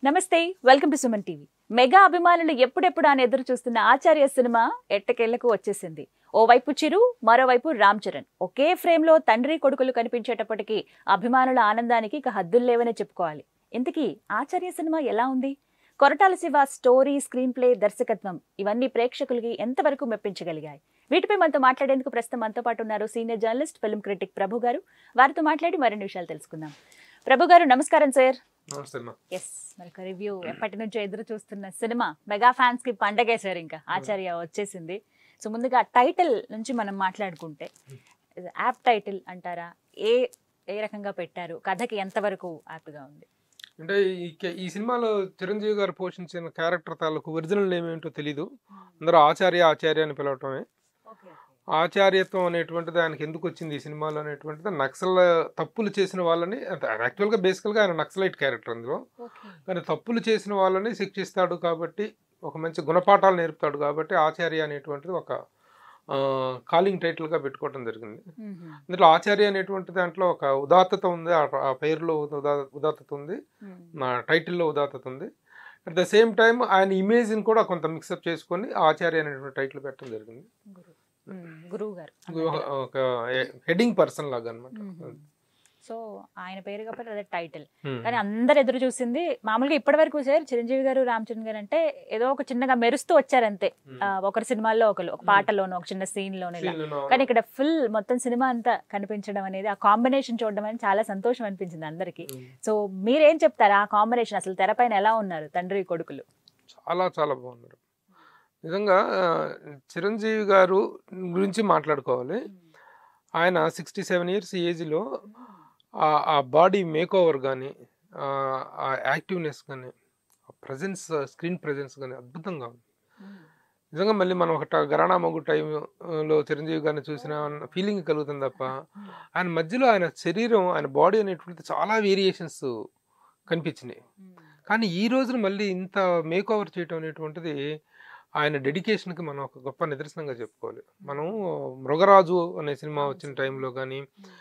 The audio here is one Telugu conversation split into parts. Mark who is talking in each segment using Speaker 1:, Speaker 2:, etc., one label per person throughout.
Speaker 1: నమస్తే welcome to Suman TV mega అభిమానులు ఎప్పుడెప్పుడు అని ఎదురు చూస్తున్న ఆచార్య సినిమా ఎట్టకేళ్లకు వచ్చేసింది ఓవైపు చిరు మరోవైపు రామ్ చరణ్ ఒకే ఫ్రేమ్ లో తండ్రి కొడుకులు కనిపించేటప్పటికీ అభిమానుల ఆనందానికి ఇక హద్దులు లేవనే చెప్పుకోవాలి ఇంతకీ ఆచార్య సినిమా ఎలా ఉంది Koratala Siva story screenplay దర్శకత్వం ఇవన్నీ ప్రేక్షకులకి ఎంతవరకు మెప్పించగలిగాయి వీటిపై మనతో మాట్లాడేందుకు ప్రస్తుతం మనతో పాటు ఉన్నారు senior journalist film critic Prabhu గారు వారితో మాట్లాడి మరిన్ని విషయాలు తెలుసుకుందాం ప్రభు గారు నమస్కారం సార్
Speaker 2: నమస్తే అమ్మా
Speaker 1: ఎస్ మరొక రివ్యూ ఎప్పటి నుంచో ఎదురు చూస్తున్న సినిమా మెగా ఫ్యాన్స్ కి పండగే సార్ ఇంకా ఆచార్య వచ్చేసింది సో ముందుగా టైటిల్ నుంచి మనం మాట్లాడుకుంటే యాప్ టైటిల్ అంటారా ఏ ఏ రకంగా పెట్టారు కథకి ఎంతవరకు యాప్గా ఉంది
Speaker 2: అంటే ఈ కే- ఈ సినిమాలో చిరంజీవి గారు పోషించిన క్యారెక్టర్ తాలూకు ఒరిజినల్ నేమ్ ఏంటో తెలీదు అందరూ ఆచార్య ఆచార్య అని పిలవటమే ఆచార్యత్వం అనేటువంటిది ఆయనకి ఎందుకు వచ్చింది ఈ సినిమాలో అనేటువంటిది నక్సల్ తప్పులు చేసిన వాళ్ళని యాక్చువల్గా బేసికల్గా ఆయన నక్సలైట్ క్యారెక్టర్ అందులో కానీ తప్పులు చేసిన వాళ్ళని శిక్షిస్తాడు కాబట్టి ఒక మంచి గుణపాఠాలు నేర్పుతాడు కాబట్టి ఆచార్య అనేటువంటిది ఒక కాలింగ్ టైటిల్గా పెట్టుకోవడం జరిగింది ఇందులో ఆచార్య అనేటువంటి దాంట్లో ఒక ఉదాత్తత ఉంది ఆ ఆ పేరులో ఉదా ఉదాత్తత ఉంది నా టైటిల్లో ఉదాత్తత ఉంది అట్ ద సేమ్ టైం ఆయన ఇమేజ్ని కూడా కొంత మిక్సప్ చేసుకొని ఆచార్య అనేటువంటి టైటిల్ పెట్టడం జరిగింది
Speaker 1: గురువు గారు
Speaker 2: ఒక- ఒక హెడింగ్ పర్సన్ లాగా అనమాట
Speaker 1: సో ఆయన పేరు కాబట్టి అదే టైటిల్ కానీ అందరు ఎదురు చూసింది మామూలుగా ఇప్పటి వరకు సార్ చిరంజీవి గారు రామ్ చరణ్ గారు అంటే ఏదో ఒక చిన్నగా మెరుస్తూ వచ్చారంతే ఆ, ఒకరి సినిమాల్లో ఒకరు ఒక పాటలోనో ఒక చిన్న సీన్ లోనో ఇలా కానీ ఇక్కడ ఫుల్ మొత్తం సినిమా అంతా కనిపించడం అనేది ఆ కాంబినేషన్ చూడడం అనేది చాలా సంతోషం అనిపించింది అందరికి సో మీరేం చెప్తారు ఆ కాంబినేషన్ అసలు తెరపైన ఎలా ఉన్నారు తండ్రి కొడుకులు
Speaker 2: చాలా చాలా బాగున్నారు నిజంగా ఆ, చిరంజీవి గారు గురించి మాట్లాడుకోవాలి ఆయన సిక్స్టీ సెవెన్ ఇయర్స్ ఏజ్లో ఆ బాడీ మేక్ ఓవర్ కానీ ఆ యాక్టివ్నెస్ కానీ ఆ ప్రజెన్స్ స్క్రీన్ ప్రజెన్స్ కానీ అద్భుతంగా ఉంది నిజంగా మళ్ళీ మనం ఒక గరాణా మొగ్గు టైంలో చిరంజీవి గారిని చూసిన ఫీలింగ్ కలుగుతుంది తప్ప ఆయన మధ్యలో ఆయన శరీరం ఆయన బాడీ అనేటువంటిది చాలా వేరియేషన్స్ కనిపించినాయి కానీ ఈ రోజున మళ్ళీ ఇంత మేక్ ఓవర్ చేయటం అనేటువంటిది ఆయన డెడికేషన్కి మనం ఒక గొప్ప నిదర్శనంగా చెప్పుకోవాలి మనం మృగరాజు అనే సినిమా వచ్చిన టైంలో కానీ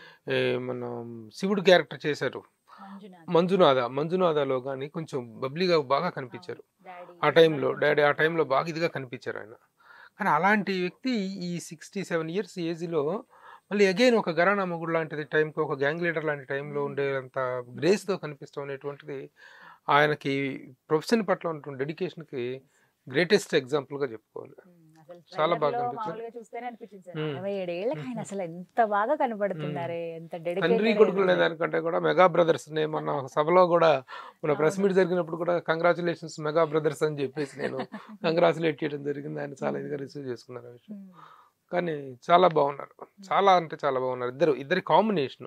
Speaker 2: మనం శివుడు క్యారెక్టర్ చేశారు మంజునాథ మంజునాథలో కానీ కొంచెం బబ్లీగా బాగా కనిపించారు ఆ టైంలో డాడీ ఆ టైంలో బాగా ఇదిగా కనిపించారు ఆయన కానీ అలాంటి వ్యక్తి ఈ సిక్స్టీ సెవెన్ ఇయర్స్ ఏజ్లో మళ్ళీ అగైన్ ఒక గరానా మొగుడు లాంటిది టైంకి ఒక గ్యాంగ్ లీడర్ లాంటి టైంలో ఉండేంత గ్రేస్తో కనిపిస్తాం అనేటువంటిది ఆయనకి ప్రొఫెషన్ పట్ల ఉన్నటువంటి డెడికేషన్కి గ్రేటెస్ట్ ఎగ్జాంపుల్గా చెప్పుకోవాలి చాలా బాగా కనిపించింది.
Speaker 1: చూస్తేనే అనిపించింది సార్
Speaker 2: మ్మ్.
Speaker 1: అరవై ఏడేళ్ళకి ఆయన అసలు ఎంత బాగా కనబడుతున్నారే ఎంత
Speaker 2: తండ్రి
Speaker 1: డెడికేటెడ్
Speaker 2: కొడుకులు అనే దానికంటే కూడా మెగా బ్రదర్స్ నే మొన్న ఒక సభలో కూడా మన ప్రెస్ మీట్ జరిగినప్పుడు కూడా కంగ్రాచులేషన్స్ మెగా బ్రదర్స్ అని చెప్పేసి నేను కంగ్రాచులేట్ చేయడం జరిగింది ఆయన చాలా ఇదిగా రిసీవ్ చేసుకున్నారు ఆ విషయం కానీ చాలా బాగున్నారు చాలా అంటే చాలా బాగున్నారు ఇద్దరు ఇద్దరి కాంబినేషన్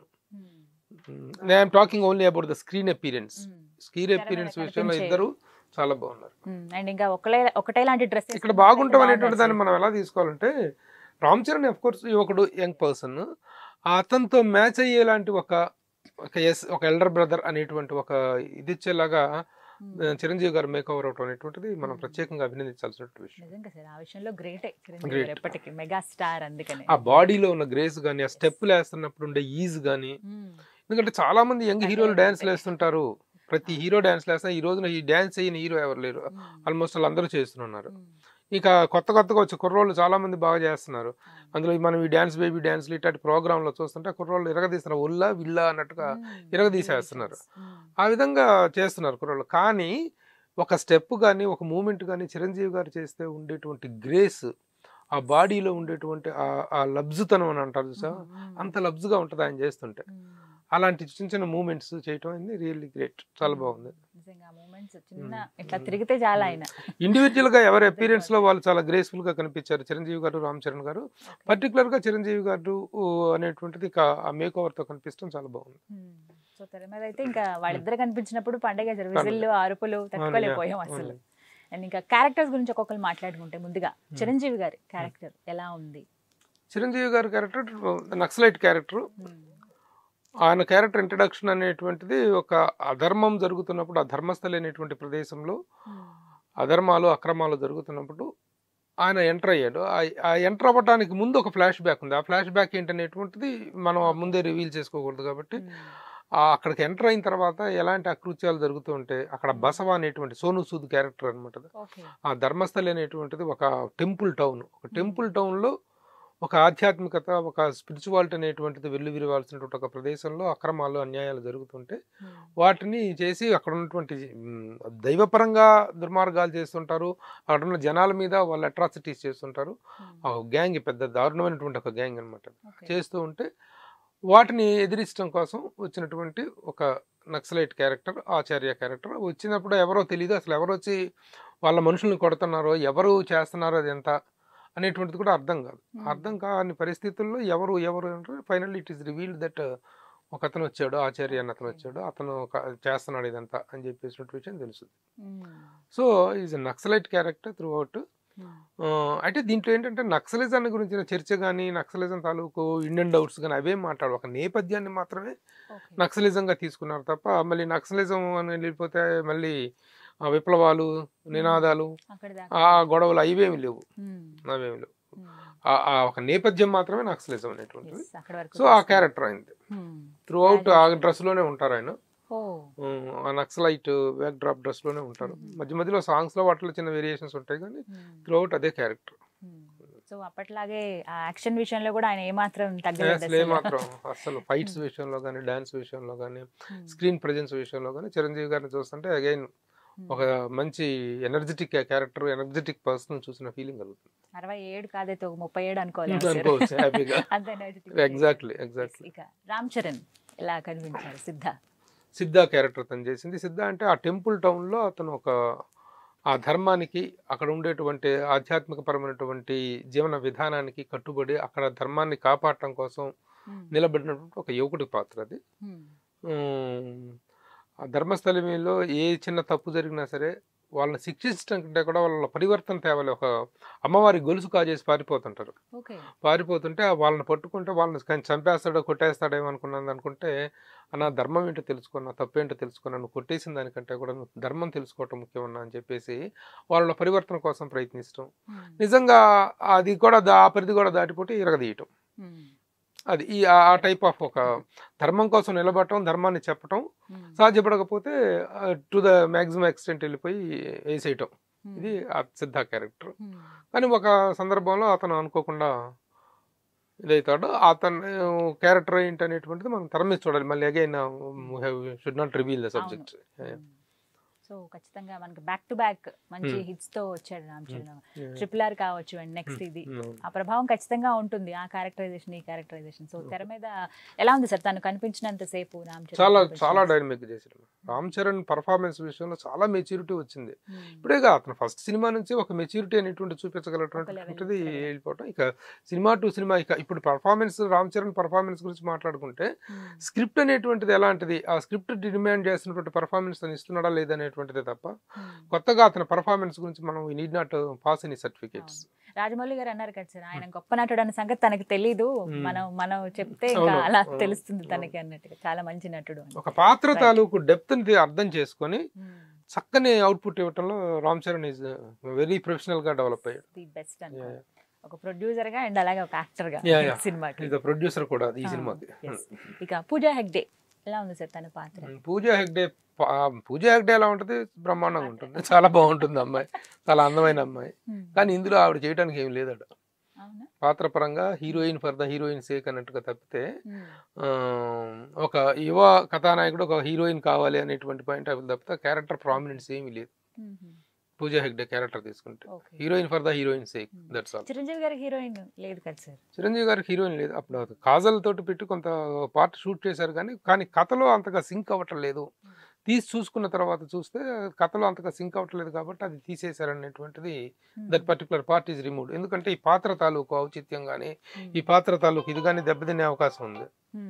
Speaker 2: నేను talking only about the screen appearance screen
Speaker 1: తెర మీద
Speaker 2: అపీరెన్స్ విషయంలో
Speaker 1: కనిపించే-
Speaker 2: ఇద్దరు చాలా బాగున్నారు
Speaker 1: అండ్ ఇంకా ఒకటే ఒకటే లాంటి డ్రెస్
Speaker 2: ఇక్కడ బాగుంటాం అనేటువంటి దాన్ని మనం ఎలా తీసుకోవాలంటే రామ్ చరణ్ అఫ్ కోర్స్ యువకుడు యంగ్ పర్సన్ అతనితో మ్యాచ్ అయ్యేలాంటి ఒక ఒక ఎస్ ఒక ఎల్డర్ బ్రదర్ అనేటువంటి ఒక ఇది ఇచ్చేలాగా ఆ, చిరంజీవి గారు మేక్ ఓవర్ అవటం అనేటువంటిది మనం ప్రత్యేకంగా అభినందించాల్సిన విషయం
Speaker 1: నిజంగా సార్ ఆ విషయంలో గ్రేటే చిరంజీవి
Speaker 2: Great.
Speaker 1: గారు ఎప్పటికీ మెగా స్టార్ అందుకనే
Speaker 2: ఆ బాడీలో ఉన్న గ్రేస్ కానీ ఆ స్టెప్పులు వేస్తున్నప్పుడు ఉండే ఈజ్ కానీ
Speaker 1: మ్మ్.
Speaker 2: ఎందుకంటే చాలా మంది యంగ్ హీరోలు
Speaker 1: అంటే
Speaker 2: డ్యాన్స్ వేస్తుంటారు ప్రతి హీరో డ్యాన్స్ వేస్తా ఈ రోజున ఈ డ్యాన్స్ చేయని హీరో ఎవరు లేరు
Speaker 1: మ్మ్.
Speaker 2: ఆల్మోస్ట్ వాళ్ళందరూ చేస్తున్నారు
Speaker 1: మ్మ్.
Speaker 2: ఇక కొత్త కొత్తగా వచ్చే కుర్రోళ్ళు చాలా మంది బాగా చేస్తున్నారు అందులో ఈ మనం ఈ డ్యాన్స్ బేబీ డ్యాన్స్ ఇట్లాంటి ప్రోగ్రాంలో చూస్తుంటే కుర్రోళ్ళు ఇరగదీస్తున్నారు ఉల్లా విల్లా అన్నట్టుగా
Speaker 1: మ్మ్.
Speaker 2: ఇరగదీసేస్తున్నారు.
Speaker 1: మ్మ్.
Speaker 2: ఆ విధంగా చేస్తున్నారు కుర్రోళ్ళు కానీ ఒక స్టెప్ కానీ ఒక మూమెంట్ కానీ చిరంజీవి గారు చేస్తే ఉండేటువంటి గ్రేస్ ఆ బాడీలో ఉండేటువంటి ఆ- ఆ లబ్జుతనం అని అంటారు చూసా
Speaker 1: మ్మ్.
Speaker 2: అంత లబ్జుగా ఉంటుంది ఆయన చేస్తుంటే
Speaker 1: మ్మ్.
Speaker 2: అలాంటి చిన్న చిన్న మూమెంట్స్ చేయటం అనేది రియల్లీ గ్రేట్ చాలా బాగుంది
Speaker 1: నిజంగా మూమెంట్స్ చిన్న
Speaker 2: మ్మ్.
Speaker 1: ఇట్లా
Speaker 2: మ్మ్.
Speaker 1: తిరిగితే చాలా ఆయన
Speaker 2: ఇండివిజువల్ గా ఎవరి అపీరెన్స్ లో వాళ్ళు చాలా గ్రేస్ఫుల్ గా కనిపించారు చిరంజీవి గారు రామ్ చరణ్ గారు పర్టికులర్ గా చిరంజీవి గారు ఊ, అనేటువంటిది ఇక ఆ మేక్ ఓవర్ తో కనిపించడం చాలా బాగుంది
Speaker 1: సో తెర మీద అయితే ఇంకా వాళ్ళిద్దరు కనిపించినప్పుడు పండగ
Speaker 2: పండగ.
Speaker 1: విజిల్లు అరుపులు తట్టుకోలేకపోయాం
Speaker 2: అవును,
Speaker 1: అసలు
Speaker 2: అవును.
Speaker 1: అండ్ ఇంకా క్యారెక్టర్స్ గురించి ఒక్కొక్కరు మాట్లాడుకుంటే ముందుగా చిరంజీవి గారి క్యారెక్టర్ ఎలా ఉంది
Speaker 2: చిరంజీవి గారి క్యారెక్టర్ నక్సలైట్ క్యారెక్టర్ ఆయన క్యారెక్టర్ ఇంట్రడక్షన్ అనేటువంటిది ఒక అధర్మం జరుగుతున్నప్పుడు ఆ ధర్మస్థలి అనేటువంటి ప్రదేశంలో అధర్మాలు అక్రమాలు జరుగుతున్నప్పుడు ఆయన ఎంటర్ అయ్యాడు ఆ- ఆ ఎంటర్ అవ్వడానికి ముందు ఒక ఫ్లాష్ బ్యాక్ ఉంది ఆ ఫ్లాష్ బ్యాక్ ఏంటనేటువంటిది మనం ఆ ముందే రివీల్ చేసుకోకూడదు కాబట్టి ఆ అక్కడికి ఎంటర్ అయిన తర్వాత ఎలాంటి అకృత్యాలు జరుగుతూ ఉంటే అక్కడ బసవ అనేటువంటి సోను సూద్ క్యారెక్టర్ అనమాట
Speaker 1: ఓకే
Speaker 2: ఆ ధర్మస్థలి అనేటువంటిది ఒక టెంపుల్ టౌన్ ఒక టెంపుల్ టౌన్లో ఒక ఆధ్యాత్మికత ఒక స్పిరిచువాలిటీ అనేటువంటిది వెల్లు విరవాల్సినటువంటి ఒక ప్రదేశంలో అక్రమాలు అన్యాయాలు జరుగుతుంటే వాటిని చేసి అక్కడ ఉన్నటువంటి మ్, దైవపరంగా దుర్మార్గాలు చేస్తుంటారు అక్కడ ఉన్న జనాల మీద వాళ్ళు అట్రాసిటీస్ చేస్తుంటారు ఆ గ్యాంగ్ పెద్ద దారుణమైనటువంటి ఒక గ్యాంగ్ అనమాట చేస్తూ ఉంటే వాటిని ఎదిరించడం కోసం వచ్చినటువంటి ఒక నక్సలైట్ క్యారెక్టర్ ఆచార్య క్యారెక్టర్ వచ్చినప్పుడు ఎవరో తెలియదు అసలు ఎవరు వచ్చి వాళ్ళ మనుషుల్ని కొడుతున్నారో ఎవరు చేస్తున్నారో అది ఎంత అనేటువంటిది కూడా అర్థం కాదు అర్థం కాని పరిస్థితుల్లో ఎవరు ఎవరు అంటే final it is revealed that ఒక అతను వచ్చాడు ఆచార్య అన్న అతను వచ్చాడు అతను ఒక చేస్తున్నాడు ఇదంతా అని చెప్పేసినటువంటి విషయం తెలుస్తుంది so is naxalite character throughout అయితే దీంట్లో ఏంటంటే నక్సలిజాన్ని గురించిన చర్చ కానీ నక్సలిజం తాలూకు ఇండియన్ డౌట్స్ కానీ అవేం మాట్లాడు ఒక నేపథ్యాన్ని మాత్రమే నక్సలిజంగా తీసుకున్నారు తప్ప మళ్ళీ నక్సలిజం అని వెళ్ళిపోతే మళ్ళీ ఆ విప్లవాలు నినాదాలు
Speaker 1: అక్కడ
Speaker 2: ఆ గొడవలు అవేమి లేవు అవేమి లేవు ఆ- ఆ ఒక నేపథ్యం మాత్రమే నక్సలిజం అనేటువంటిది
Speaker 1: అక్కడ వరకు
Speaker 2: సో ఆ క్యారెక్టర్ అయింది త్రూ అవుట్ ఆ డ్రెస్ లోనే ఉంటారు ఆయన
Speaker 1: ఓ
Speaker 2: ఉమ్, ఆ నక్సలైట్ బ్యాక్ డ్రాప్ డ్రెస్ లోనే ఉంటారు మధ్య మధ్యలో సాంగ్స్ లో వాటిలో చిన్న వేరియేషన్స్ ఉంటాయి కానీ త్రూ అవుట్ అదే క్యారెక్టర్
Speaker 1: సో అప్పట్లాగే ఆ యాక్షన్ విషయంలో కూడా ఆయన ఏమాత్రం తగ్గలేదు
Speaker 2: అసలు ఏమాత్రం అసలు ఫైట్స్ విషయంలో కానీ డాన్స్ విషయంలో కానీ స్క్రీన్ ప్రజెన్స్ విషయంలో కానీ చిరంజీవి గారిని చూస్తుంటే అగైన్ ఒక మంచి ఎనర్జెటిక్ క్యారెక్టర్ ఎనర్జెటిక్ పర్సన్ చూసిన ఫీలింగ్ కలుగుతుంది
Speaker 1: అరవై ఏడు కాదైతే ఒక ముప్పై ఏడు అనుకోవాలి
Speaker 2: అనుకోవచ్చు హ్యాపీగా
Speaker 1: అంత energetic.
Speaker 2: ఎగ్జాక్ట్లీ ఎగ్జాక్ట్లీ
Speaker 1: ఇక రామ్ చరణ్ ఎలా కనిపించారు సిద్ధ
Speaker 2: సిద్ధ క్యారెక్టర్ తను చేసింది సిద్ధ అంటే ఆ టెంపుల్ టౌన్లో అతను ఒక ఆ ధర్మానికి అక్కడ ఉండేటువంటి ఆధ్యాత్మికపరమైనటువంటి జీవన విధానానికి కట్టుబడి అక్కడ ధర్మాన్ని కాపాడటం కోసం నిలబడినటువంటి ఒక యువకుడి పాత్ర అది ఉమ్, ఆ ధర్మస్థలంలో ఏ చిన్న తప్పు జరిగినా సరే వాళ్ళని శిక్షించడం కంటే కూడా వాళ్ళ పరివర్తన తేవాలి ఒక అమ్మవారి గొలుసు కాజేసి పారిపోతుంటారు
Speaker 1: ఓకే
Speaker 2: పారిపోతుంటే ఆ వాళ్ళని పట్టుకుంటే వాళ్ళని కానీ చంపేస్తాడో కొట్టేస్తాడేమో అనుకున్నాను అనుకుంటే నా ధర్మం ఏంటో తెలుసుకున్నా తప్పేంటో తెలుసుకున్నా నువ్వు కొట్టేసిన దానికంటే కూడా నువ్వు ధర్మం తెలుసుకోవటం ముఖ్యమన్నా అని చెప్పేసి వాళ్ళ పరివర్తన కోసం ప్రయత్నించడం నిజంగా అది కూడా దా- ఆ పరిధి కూడా దాటిపోతే ఇరగదీయటం అది ఈ ఆ టైప్ ఆఫ్ ఒక ధర్మం కోసం నిలబడటం ధర్మాన్ని చెప్పటం సాధ్యపడకపోతే టు ద మ్యాక్సిమం ఎక్స్టెంట్ వెళ్ళిపోయి వేసేయటం ఇది ఆ సిద్ధ క్యారెక్టర్ కానీ ఒక సందర్భంలో అతను అనుకోకుండా ఇదవుతాడు అతను క్యారెక్టర్ ఏంటి అనేటువంటిది మనం తెర మీద చూడాలి మళ్ళీ again should not reveal the subject
Speaker 1: so ఖచ్చితంగా మనకి బ్యాక్ టు బ్యాక్ మంచి
Speaker 2: Hmm.
Speaker 1: హిట్స్ తో వచ్చాడు రామ్ చరణ్ ట్రిపుల్ ఆర్ కావచ్చు అండ్ నెక్స్ట్ ఇది ఆ ప్రభావం ఖచ్చితంగా ఉంటుంది ఆ క్యారెక్టరైజేషన్ ఈ క్యారెక్టరైజేషన్ సో తెర మీద ఎలా ఉంది సార్ తను కనిపించినంత సేపు రామ్ చరణ్
Speaker 2: చాలా
Speaker 1: కనిపించినంత
Speaker 2: చాలా
Speaker 1: సేపు?
Speaker 2: డైనమిక్ చేశాడు రామ్ చరణ్ పర్ఫార్మెన్స్ విషయంలో చాలా మెచ్యూరిటీ వచ్చింది
Speaker 1: Hmm.
Speaker 2: ఇప్పుడేగా అతను ఫస్ట్ సినిమా నుంచి ఒక మెచ్యూరిటీ అనేటువంటి చూపించగలటువంటిది
Speaker 1: level
Speaker 2: వెళ్ళిపోవటం ఇక సినిమా టు సినిమా ఇక ఇప్పుడు పర్ఫార్మెన్స్ రామ్ చరణ్ పర్ఫార్మెన్స్ గురించి మాట్లాడుకుంటే
Speaker 1: Hmm.
Speaker 2: స్క్రిప్ట్ అనేటువంటిది ఎలాంటిది ఆ స్క్రిప్ట్ డిమాండ్ చేస్తున్నటువంటి పర్ఫార్మెన్స్ తను ఇస్తున్నాడా లేదనేటువంటిదే తప్ప
Speaker 1: Hmm.
Speaker 2: కొత్తగా అతని పర్ఫార్మెన్స్ గురించి మనం need not pass any certificates
Speaker 1: Rajamouli గారు అన్నారు కదా సార్ ఆయన గొప్ప నటుడు అన్న సంగతి తనకి తెలీదు
Speaker 2: Hmm.
Speaker 1: మనం మనం చెప్తే ఇంకా
Speaker 2: అవును,
Speaker 1: అలా
Speaker 2: అవును,
Speaker 1: తెలుస్తుంది
Speaker 2: అవును.
Speaker 1: తనకి అన్నట్టుగా చాలా మంచి నటుడు అని
Speaker 2: ఒక పాత్ర
Speaker 1: Right.
Speaker 2: తాలూకు డెప్త్ ని అర్థం చేసుకొని
Speaker 1: Hmm.
Speaker 2: చక్కని అవుట్పుట్ ఇవ్వటంలో Ram Charan is very professional గా డెవలప్ అయ్యాడు
Speaker 1: ది బెస్ట్ అనుకో ఒక ప్రొడ్యూసర్ గా అండ్ అలాగే ఒక యాక్టర్ గా
Speaker 2: Yeah, yeah.
Speaker 1: సినిమాకి
Speaker 2: ఈజ్ ప్రొడ్యూసర్ కూడా ఈ
Speaker 1: Ah,
Speaker 2: సినిమాకి
Speaker 1: yes. ఇక పూజా హెగ్డే ఎలా ఉంది సార్ తన పాత్ర
Speaker 2: ఉమ్, పూజా హెగ్డే పా- పూజా హెగ్డే ఎలా ఉంటుంది బ్రహ్మాండంగా ఉంటుంది చాలా బాగుంటుంది అమ్మాయి చాలా అందమైన అమ్మాయి
Speaker 1: Hmm.
Speaker 2: కానీ ఇందులో ఆవిడ చేయడానికి ఏం లేదట
Speaker 1: అవునా
Speaker 2: పాత్ర పరంగా heroine for the heroine sake అన్నట్టుగా తప్పితే
Speaker 1: Hmm.
Speaker 2: ఆ, ఒక యువ కథానాయకుడు ఒక హీరోయిన్ కావాలి అనేటువంటి పాయింట్ ఆఫ్ తప్పితే క్యారెక్టర్ ప్రామినెన్స్ ఏమీ లేదు
Speaker 1: Mhm.
Speaker 2: పూజా హెగ్డే క్యారెక్టర్ తీసుకుంటే
Speaker 1: Okay.
Speaker 2: Heroine for the heroine sake
Speaker 1: Hmm.
Speaker 2: That's all
Speaker 1: Chiranjeevi గారి హీరోయిన్ లేదు కదా సార్
Speaker 2: చిరంజీవి గారికి హీరోయిన్ లేదు అప్పుడు అది కాజల్ తోటి పెట్టి కొంత పార్ట్ షూట్ చేశారు కానీ కానీ కథలో అంతగా సింక్ అవ్వటం లేదు తీసి చూసుకున్న తర్వాత చూస్తే కథలో అంతగా సింక్ అవ్వట్లేదు కాబట్టి అది తీసేశారనేటువంటిది that particular part is remove ఎందుకంటే ఈ పాత్ర తాలూకు ఔచిత్యం కానీ ఈ పాత్ర తాలూకు ఇది కానీ దెబ్బతినే అవకాశం ఉంది